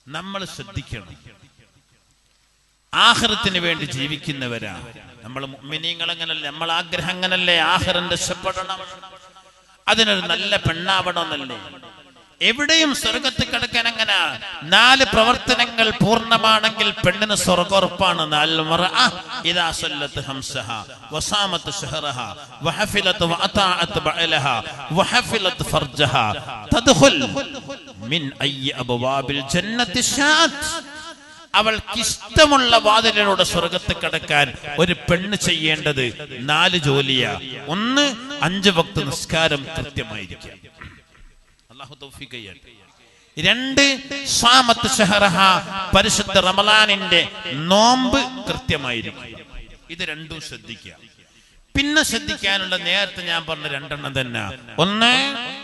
നമ്മൾ ശ്രദ്ധിക്കണം ആഹ്റത്തിന് വേണ്ടി ജീവിക്കുന്നവരാ നമ്മൾ മിനിങ്ങൾ അങ്ങനല്ലേ നമ്മൾ ആഗ്രഹം അങ്ങനല്ലേ ആഹ്റം രക്ഷപ്പെടണം അതിനൊരു നല്ല പെണ്ണാവണമെന്നല്ലേ എവിടെയും സ്വർഗത്തിൽ കിടക്കാൻ അങ്ങനെ നാല് പ്രവർത്തനങ്ങൾ പൂർണ്ണമാണെങ്കിൽ പെണ്ണിന് സ്വർഗോറപ്പാണ് നാല് മറഅ ഇദാ സല്ലത്ത് ഹംസഹ വസാമത്ത് ശഹറഹ വഹഫിലത്ത് വഅതാഅത്ത് ബഅലഹ വഹഫിലത്ത് ഫർജഹ തദ്ഖുൽ മിൻ അയ്യി അബ്വാബിൽ ജന്നത്തി ഷാത്ത് അവൾക്ക് ഇഷ്ടമുള്ള വാതിലിലൂടെ സ്വർഗത്ത് കടക്കാൻ ഒരു പെണ്ണ് ചെയ്യേണ്ടത് നാല് ജോലിയാ ഒന്ന് അഞ്ച് ഭക്ത നിസ്കാരം കൃത്യമായിരിക്കാം അള്ളാഹു തൗഫീഖ് ചെയ്യട്ടെ രണ്ട് സാമത്ത് ഷഹറഹ പരിശുദ്ധ റമലാനിന്റെ നോമ്പ് കൃത്യമായിരിക്കും ഇത് രണ്ടും ശ്രദ്ധിക്കുക പിന്നെ ശ്രദ്ധിക്കാനുള്ള നേരത്തെ ഞാൻ പറഞ്ഞ രണ്ടെണ്ണം തന്നെ ഒന്ന്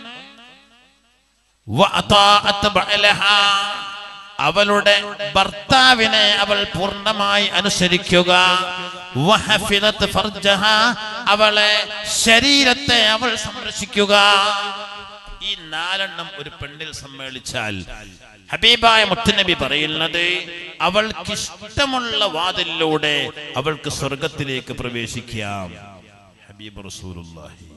വഅതാഅത്ത് ബഅലഹ അവളുടെ ഭർത്താവിനെ അവൾ പൂർണ്ണമായി അനുസരിക്കുക വഹഫിലത്ത് ഫർജഹ അവളെ ശരീരത്തെ അവൾ സംരക്ഷിക്കുക ഈ നാലെണ്ണം ഒരു പെണ്ണിൽ സമ്മേളിച്ചാൽ ഹബീബായ മുത്തുനബി പറയുന്നത് അവൾക്ക് ഇഷ്ടമുള്ള വാതിലിലൂടെ അവൾക്ക് സ്വർഗത്തിലേക്ക് പ്രവേശിക്കാം ഹബീബ് റസൂലുള്ളാഹി